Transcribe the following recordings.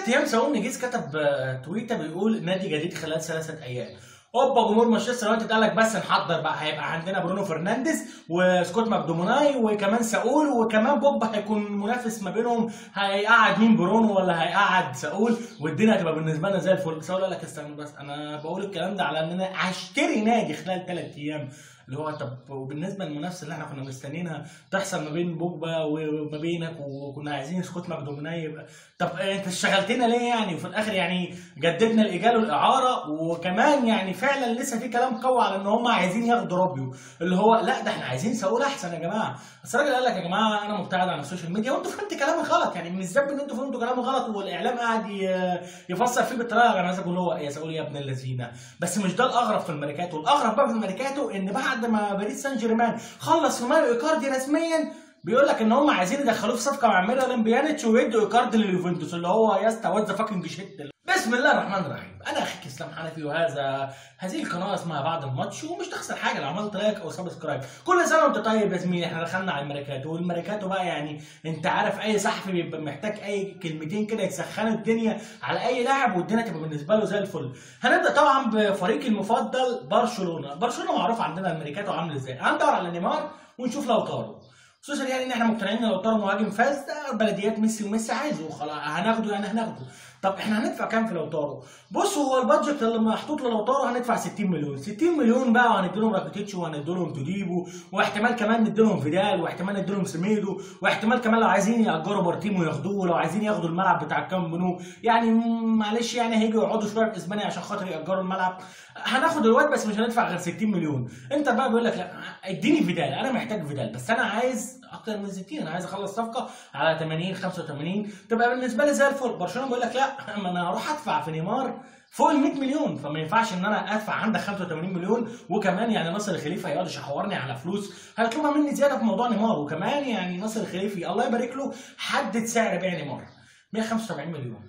ايام ساول نجيز كتب آه، تويته بيقول نادي جديد خلال ثلاثه ايام اوبا جمهور مانشستر يونايتد قال لك بس نحضر بقى هيبقى عندنا برونو فرنانديز وسكوت ماكدوموناي وكمان ساول وكمان بوجبا هيكون منافس ما بينهم هيقعد مين برونو ولا هيقعد ساول والدنيا هتبقى بالنسبه لنا زي الفل ساول قال لك استنى بس انا بقول الكلام ده على ان انا هشتري نادي خلال ثلاث ايام اللي هو طب وبالنسبه للمنافسه اللي احنا كنا مستنيينها تحصل ما بين بوجبا وما بينك وكنا عايزين سكوت ماكدوموناي يبقى طب انت اشتغلتنا ليه يعني وفي الاخر يعني جددنا الايجال والاعاره وكمان يعني فعلا لسه في كلام قوي على ان هم عايزين ياخدوا روبيو اللي هو لا ده احنا عايزين ساول احسن يا جماعه بس الراجل قال لك يا جماعه انا مبتعد عن السوشيال ميديا وانتوا فهمتوا كلامي غلط يعني من الذنب ان انتوا فهمتوا كلامي غلط والاعلام قاعد ي- يفسر فيه بالطريقه انا عايز اقول هو يا ساول يا ابن اللذينه بس مش ده الاغرب في الميركاتو الاغرب بقى في الميركاتو ان بعد ما باريس سان جيرمان خلص روماريو ايكاردي رسميا بيقول لك ان هم عايزين يدخلوه في صفقه مع ميلان بيانيتش ويدوا ايكاردي لليوفنتوس اللي هو يا اسطى وات ذا فاكينج شيت بسم الله الرحمن الرحيم انا اخيك اسلام حنفي وهذا هذه القناه اسمها بعد الماتش ومش تخسر حاجه لو عملت لايك او سبسكرايب كل سنه وانت طيب يا زميلي احنا دخلنا على الميركاتو والميركاتو بقى يعني انت عارف اي صحفي بيبقى محتاج اي كلمتين كده يسخنوا الدنيا على اي لاعب والدنيا تبقى بالنسبه له زي الفل هنبدا طبعا بفريقي المفضل برشلونه برشلونه معروف عندنا الميركاتو عامل ازاي هندور على نيمار ونشوف لو طاروا خصوصا يعني ان احنا مقتنعين ان لو طار مهاجم فاز ده بلديات ميسي وميسي عايزه خلاص هناخده يعني هناخده طب احنا هندفع كام في لوتارو؟ بص هو البادجت اللي محطوط للوتارو هندفع 60 مليون 60 مليون بقى وهنديلهم راكيتيتش وهنديلهم توديبو واحتمال كمان نديلهم فيدال واحتمال نديلهم سميدو واحتمال كمان لو عايزين يأجروا بارتيمو ياخدوه لو عايزين ياخدوا الملعب بتاع الكامب نو يعني م- معلش يعني هيجوا يقعدوا شويه في اسبانيا عشان خاطر يأجروا الملعب هناخد الواد بس مش هندفع غير 60 مليون انت بقى بيقول لك لا اديني فيدال انا محتاج فيدال بس انا عايز اكتر من 60 انا عايز اخلص صفقه على 80 85 تبقى بالنسبه لي زي الفل برشلونه بيقول لك لا ما انا هروح ادفع في نيمار فوق ال 100 مليون فما ينفعش ان انا ادفع عندك 85 مليون وكمان يعني ناصر الخليفه هيقعد يحورني على فلوس هيطلبها مني زياده في موضوع نيمار وكمان يعني ناصر الخليفي الله يبارك له حدد سعر بيع نيمار 175 مليون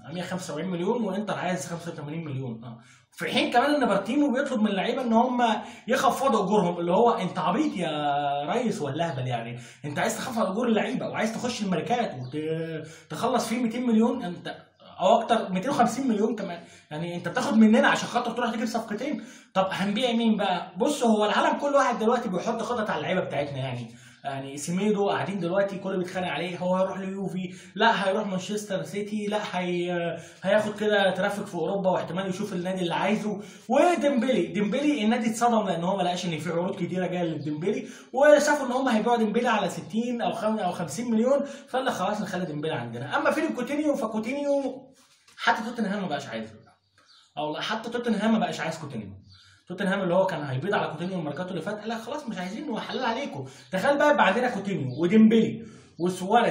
175 مليون وانتر عايز 85 مليون اه في حين كمان ان بارتيمو بيطلب من اللعيبه ان هم يخفضوا اجورهم اللي هو انت عبيط يا ريس ولا اهبل يعني انت عايز تخفض اجور اللعيبه وعايز تخش الماركات وتخلص فيه 200 مليون انت او اكتر 250 مليون كمان يعني انت بتاخد مننا عشان خاطر تروح تجيب صفقتين طب هنبيع مين بقى بص هو العالم كل واحد دلوقتي بيحط خطط على اللعيبه بتاعتنا يعني يعني سيميدو قاعدين دلوقتي كل بيتخانق عليه هو هيروح ليوفي لا هيروح مانشستر سيتي لا هي هياخد كده ترافيك في اوروبا واحتمال يشوف النادي اللي عايزه وديمبلي ديمبلي النادي اتصدم لان هو ما لقاش ان في عروض كتيره جايه لديمبلي وشافوا ان هم هيبيعوا ديمبلي على 60 او 5 او 50 مليون فقال لك خلاص نخلي ديمبلي عندنا اما فيليب كوتينيو فكوتينيو حتى توتنهام ما بقاش عايزه او لا، حتى توتنهام ما بقاش عايز كوتينيو توتنهام اللي هو كان هيبيض على كوتينيو الميركاتو اللي فات قال لك خلاص مش عايزين وحلال عليكم تخيل بقى يبقى عندنا كوتينيو وديمبلي وسواريز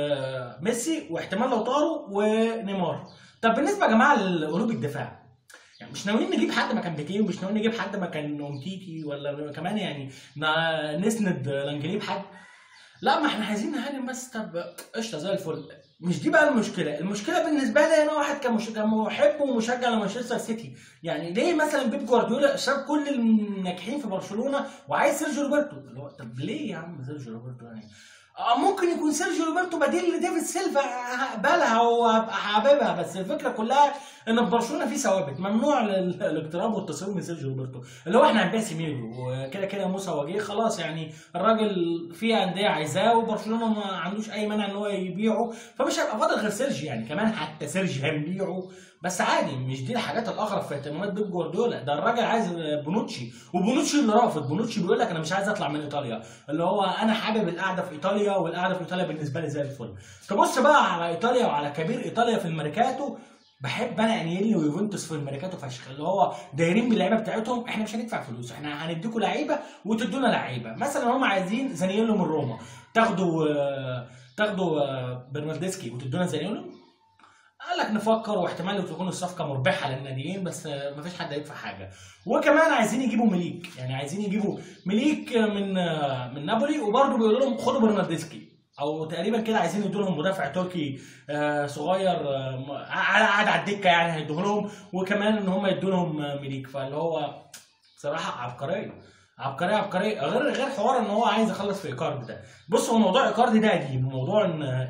وميسي واحتمال لو طاروا ونيمار طب بالنسبه يا جماعه لقلوب الدفاع يعني مش ناويين نجيب حد مكان بيكيه ومش ناويين نجيب حد مكان اومتيتي ولا كمان يعني ن- نسند لانجليه بحد لا ما احنا عايزين نهاجم بس طب قشطه زي الفل مش دي بقى المشكله المشكله بالنسبه لي انا واحد كمش... كمحب ومشجع لمانشستر سيتي يعني ليه مثلا بيب جوارديولا ساب كل الناجحين في برشلونه وعايز سيرجيو روبرتو اللي هو طب ليه يا عم سيرجيو روبرتو يعني آه، ممكن يكون سيرجيو روبرتو بديل لديفيد سيلفا هقبلها وابقى حاببها بس الفكره كلها ان في برشلونه في ثوابت ممنوع ال- الاقتراب والتصوير من سيرجيو روبرتو اللي هو احنا هنبيع سيميدو وكده كده موسى وجيه خلاص يعني الراجل في انديه عايزاه وبرشلونه ما عندوش اي مانع ان هو يبيعه فمش هيبقى فاضل غير سيرجي يعني كمان حتى سيرجي هنبيعه بس عادي مش دي الحاجات الاغرب في اهتمامات بيب جوارديولا ده الراجل عايز بونوتشي وبونوتشي اللي رافض بونوتشي بيقول لك انا مش عايز اطلع من ايطاليا اللي هو انا حابب القعده في ايطاليا والقعده في ايطاليا بالنسبه لي زي الفل تبص بقى على ايطاليا وعلى كبير ايطاليا في الميركاتو بحب انا انيلي ويوفنتوس في الميركاتو فشخ اللي هو دايرين باللعيبه بتاعتهم احنا مش هندفع فلوس احنا هنديكوا لعيبه وتدونا لعيبه مثلا هم عايزين زانييلو من روما تاخدوا آه، تاخدوا آه، برناردسكي وتدونا زانييلو قال لك نفكر واحتمال تكون الصفقه مربحه للناديين بس آه، مفيش حد هيدفع حاجه وكمان عايزين يجيبوا مليك يعني عايزين يجيبوا مليك من آه، من نابولي وبرضه بيقولوا لهم خدوا برناردسكي او تقريبا كده عايزين يدوا لهم مدافع تركي آه، صغير آه، م- قاعد على الدكه يعني هيدوه لهم وكمان ان هم يدوا لهم آه، مليك فاللي هو بصراحه عبقريه عبقريه عبقريه غير غير حوار ان هو عايز يخلص في ايكارد ده بص هو موضوع ايكارد ده قديم موضوع ان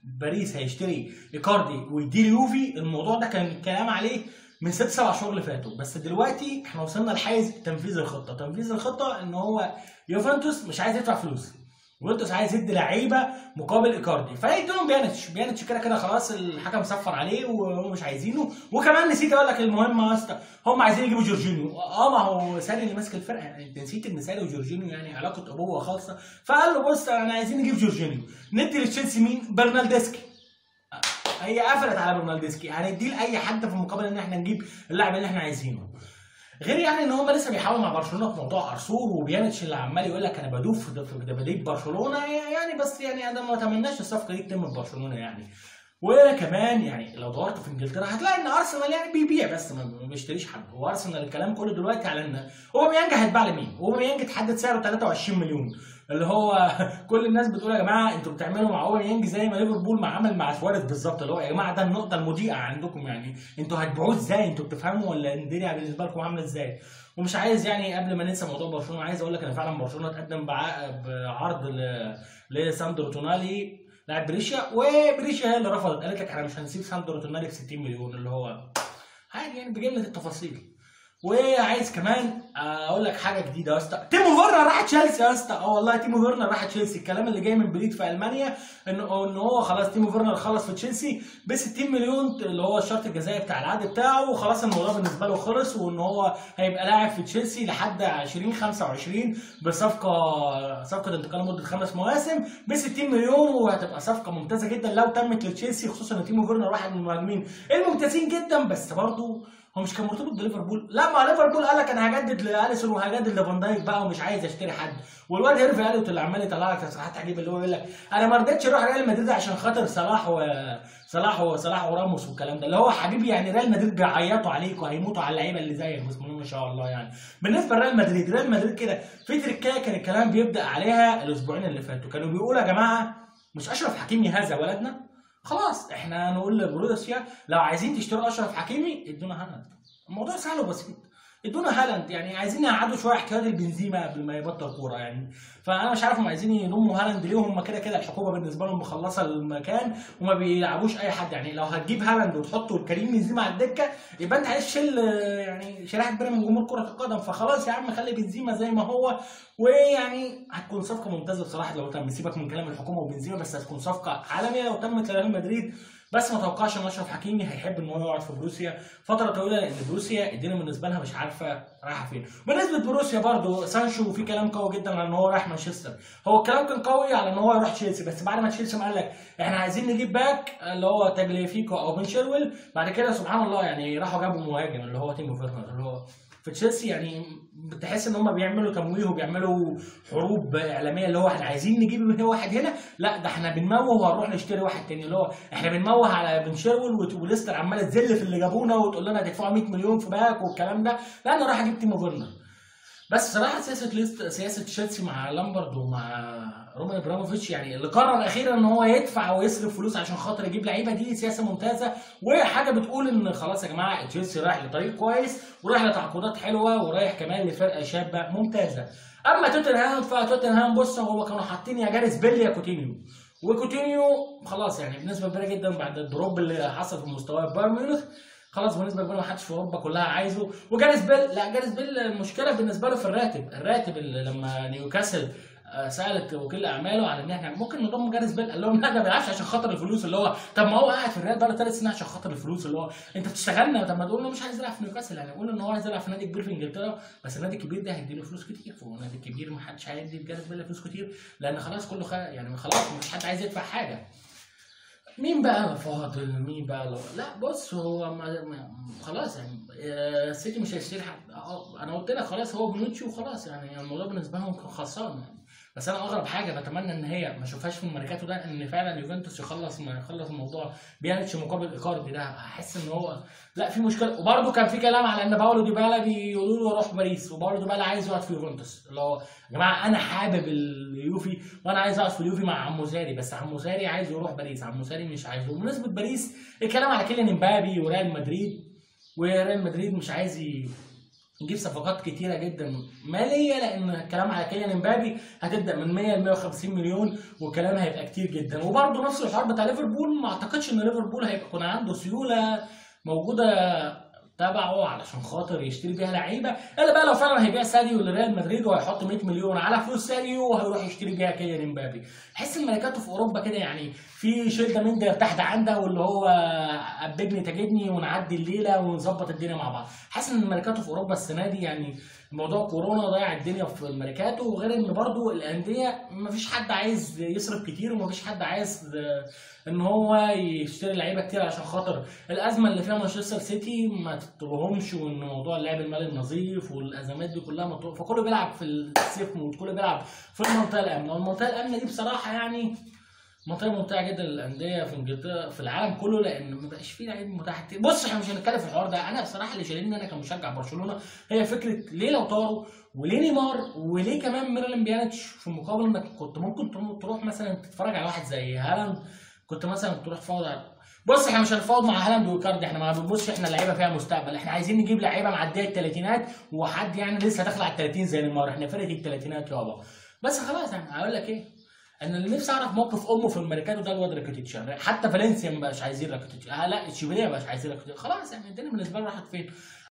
باريس هيشتري ايكاردي ويديه يوفي الموضوع ده كان الكلام عليه من ست سبع شهور اللي فاتوا بس دلوقتي احنا وصلنا لحيز تنفيذ الخطه تنفيذ الخطه ان هو يوفنتوس مش عايز يدفع فلوس يوفنتوس عايز يدي لعيبه مقابل ايكاردي فيديهم بيانتش بيانتش كده كده خلاص الحكم صفر عليه وهم مش عايزينه وكمان نسيت اقول لك المهم يا اسطى هم عايزين يجيبوا جورجينيو اه ما هو ساري اللي ماسك الفرقه يعني انت نسيت ان ساري وجورجينيو يعني علاقه ابوه خاصه فقال له بص انا عايزين نجيب جورجينيو ندي لتشيلسي مين برنالدسكي هي قفلت على برنالدسكي هنديه لاي حد في مقابل ان احنا نجيب اللاعب اللي احنا عايزينه غير يعني ان هم لسه بيحاولوا مع برشلونه في موضوع ارسول وبيانتش اللي عمال يقول لك انا بدوف في في دباديب برشلونه يعني بس يعني انا ما اتمناش الصفقه دي تتم في برشلونه يعني وكمان يعني لو دورت في انجلترا هتلاقي ان ارسنال يعني بيبيع بس ما ما بيشتريش حد هو ارسنال الكلام كله دلوقتي على ان اوباميانج هيتباع لمين؟ اوباميانج اتحدد سعره 23 مليون اللي هو كل الناس بتقول يا جماعه انتوا بتعملوا مع اوباميانج زي ما ليفربول ما عمل مع سواريز بالظبط اللي هو يا جماعه ده النقطه المضيئه عندكم يعني انتوا هتبيعوه ازاي؟ انتوا بتفهموا ولا الدنيا بالنسبه لكم عامله ازاي؟ ومش عايز يعني قبل ما ننسى موضوع برشلونه عايز اقول لك ان فعلا برشلونه اتقدم بع- بعرض ل- لساندرو تونالي لاعب بريشيا وبريشيا هي اللي رفضت قالت لك احنا مش هنسيب ساندرو تونالي ب 60 مليون اللي هو عادي يعني بجمله التفاصيل وعايز كمان اقول لك حاجه جديده يا اسطى تيمو فيرنر راح تشيلسي يا اسطى اه والله تيمو فيرنر راح تشيلسي الكلام اللي جاي من بليد في المانيا ان ان هو خلاص تيمو فيرنر خلص في تشيلسي ب 60 مليون اللي هو الشرط الجزائي بتاع العقد بتاعه وخلاص الموضوع بالنسبه له خلص وان هو هيبقى لاعب في تشيلسي لحد 2025 بصفقه صفقه انتقال لمده خمس مواسم ب 60 مليون وهتبقى صفقه ممتازه جدا لو تمت لتشيلسي خصوصا ان تيمو فيرنر واحد من المهاجمين الممتازين جدا بس برضه هو مش كان مرتبط بليفربول لا ما ليفربول قال لك انا هجدد لاليسون وهجدد لفان دايك بقى ومش عايز اشتري حد والواد هيرفي اليوت اللي عمال يطلع لك تصريحات عجيبه اللي هو يقول لك انا ما رضيتش اروح ريال مدريد عشان خاطر صلاح و صلاح وصلاح وراموس والكلام ده اللي هو حبيبي يعني ريال مدريد بيعيطوا عليك وهيموتوا على اللعيبه اللي زيك بسم الله ما شاء الله يعني بالنسبه لريال مدريد ريال مدريد كده في تركايه كان الكلام بيبدا عليها الاسبوعين اللي فاتوا كانوا بيقولوا يا جماعه مش اشرف حكيمي هذا ولدنا خلاص احنا نقول لبروسيا لو عايزين تشتروا اشرف حكيمي ادونا هالاند الموضوع سهل وبسيط ادونا هالاند يعني عايزين يقعدوا شويه حكايه البنزيما قبل ما يبطل كوره يعني فانا مش عارف هم عايزين يضموا هالاند ليه هم كده كده الحكومه بالنسبه لهم مخلصه المكان وما بيلعبوش اي حد يعني لو هتجيب هالاند وتحطه الكريم بنزيما على الدكه يبقى انت عايز تشيل آه، يعني شريحه كبيره من جمهور كره القدم فخلاص يا عم خلي بنزيما زي ما هو ويعني هتكون صفقه ممتازه بصراحه لو تم سيبك من كلام الحكومه وبنزيما بس هتكون صفقه عالميه لو تمت لريال مدريد بس ما توقعش ان اشرف حكيمي هيحب ان هو يقعد في بروسيا فتره طويله لان بروسيا الدنيا بالنسبه لها مش عارفه رايحه فين بالنسبه لبروسيا برضو سانشو في كلام قوي جدا على ان هو رايح مانشستر هو الكلام كان قوي على ان هو يروح تشيلسي بس بعد ما تشيلسي قال لك احنا عايزين نجيب باك اللي هو تاجليفيكو او بن شيرويل بعد كده سبحان الله يعني راحوا جابوا مهاجم اللي هو تيمو فيرنر اللي هو في تشيلسي يعني بتحس ان هم بيعملوا تمويه وبيعملوا حروب اعلاميه اللي هو احنا عايزين نجيب من هنا واحد هنا لا ده احنا بنموه وهنروح نشتري واحد تاني اللي هو احنا بنموه على بن شيرول وت- وليستر عماله تذل في اللي جابونا وتقول لنا هتدفعوا 100 مليون في باك والكلام ده لا انا راح اجيب تيمو فيرنر بس صراحه سياسه ليست سياسه تشيلسي مع لامبرد ومع رومان ابراموفيتش يعني اللي قرر اخيرا ان هو يدفع ويصرف فلوس عشان خاطر يجيب لعيبه دي سياسه ممتازه وحاجه بتقول ان خلاص يا جماعه تشيلسي رايح لطريق كويس ورايح لتعاقدات حلوه ورايح كمان لفرقه شابه ممتازه اما توتنهام فتوتنهام بص هو كانوا حاطين يا جاريس بيل يا كوتينيو وكوتينيو خلاص يعني بنسبه كبيره جدا بعد الدروب اللي حصل في مستوى بايرن ميونخ خلاص بنسبه كبيره ما حدش في اوروبا كلها عايزه وجاريس بيل لا جاريس بيل المشكله بالنسبه له في الراتب الراتب اللي لما نيوكاسل آه، سالت وكيل اعماله على ان احنا ممكن نضم جاريس بيل قال لهم لا ده ما بيلعبش عشان خاطر الفلوس اللي هو طب ما هو قاعد في الريال بقاله ثلاث سنين عشان خاطر الفلوس اللي هو انت بتشتغلنا طب ما تقول له مش عايز يلعب في نيوكاسل يعني قول ان هو عايز يلعب في نادي كبير في انجلترا بس النادي الكبير ده هيديله فلوس كتير فهو النادي الكبير ما حدش هيدي لجاريس بيل فلوس كتير لان خلاص كله خ... يعني خلاص مش حد عايز يدفع حاجه مين بقى فاضل مين بقى لو... لا بص هو ما... ما... خلاص يعني آه، السيتي مش هيشتري حد آه، انا قلت لك خلاص هو بنوتشي وخلاص يعني الموضوع بالنسبه لهم كان خلصان يعني بس انا اغرب حاجه بتمنى ان هي ما اشوفهاش في الميركاتو ده ان فعلا يوفنتوس يخلص ما يخلص الموضوع بيانيتش مقابل ايكاردي ده احس ان هو لا في مشكله وبرده كان في كلام على ان باولو ديبالا بيقولوا له روح باريس وباولو ديبالا عايز يقعد في يوفنتوس اللي هو يا جماعه انا حابب اليوفي وانا عايز اقعد في اليوفي مع عمو زاري بس عمو زاري عايز يروح باريس عمو زاري مش عايزه وبمناسبه باريس الكلام على كيليان امبابي وريال مدريد وريال مدريد مش عايز ي... نجيب صفقات كتيره جدا ماليه لان الكلام على كيليان امبابي هتبدا من 100 ل 150 مليون والكلام هيبقى كتير جدا وبرده نفس الحوار بتاع ليفربول ما اعتقدش ان ليفربول هيبقى يكون عنده سيوله موجوده تبعه علشان خاطر يشتري بيها لعيبه الا بقى لو فعلا هيبيع ساديو لريال مدريد وهيحط 100 مليون على فلوس ساديو وهيروح يشتري بيها كيليان امبابي تحس الملكات في اوروبا كده يعني في شده من ده تحت عنده واللي هو قبجني تجدني ونعدي الليله ونظبط الدنيا مع بعض حاسس ان الملكات في اوروبا السنه دي يعني موضوع كورونا ضيع الدنيا في الميركاتو وغير ان برضو الانديه مفيش حد عايز يصرف كتير ومفيش حد عايز ان هو يشتري لعيبه كتير عشان خاطر الازمه اللي فيها مانشستر سيتي ما تطلبهمش وان موضوع اللعب المالي النظيف والازمات دي كلها مطلوب فكله بيلعب في السيف مود كله بيلعب في المنطقه الامنه والمنطقه الامنه دي بصراحه يعني منطقه ممتعه جدا للانديه في انجلترا في العالم كله لان ما بقاش فيه لعيب متاح كتير بص احنا مش هنتكلم في الحوار ده انا بصراحه اللي شاغلني انا كمشجع برشلونه هي فكره ليه لو طاروا وليه نيمار وليه كمان ميرلين بيانيتش في المقابل انك كنت ممكن تروح مثلا تتفرج على واحد زي هالاند كنت مثلا تروح تفاوض على بص احنا مش هنفاوض مع هالاند وكاردي احنا ما بنبصش احنا لعيبه فيها مستقبل احنا عايزين نجيب لعيبه معديه الثلاثينات وحد يعني لسه داخل على ال 30 زي نيمار احنا فرقه الثلاثينات يابا بس خلاص يعني هقول لك ايه انا اللي نفسي اعرف موقف امه في الميركاتو ده الواد راكيتيتش حتى فالنسيا ما بقاش عايزين راكيتيتش آه لا اشبيليه ما بقاش عايزين راكيتيتش خلاص يعني الدنيا بالنسبه له راحت فين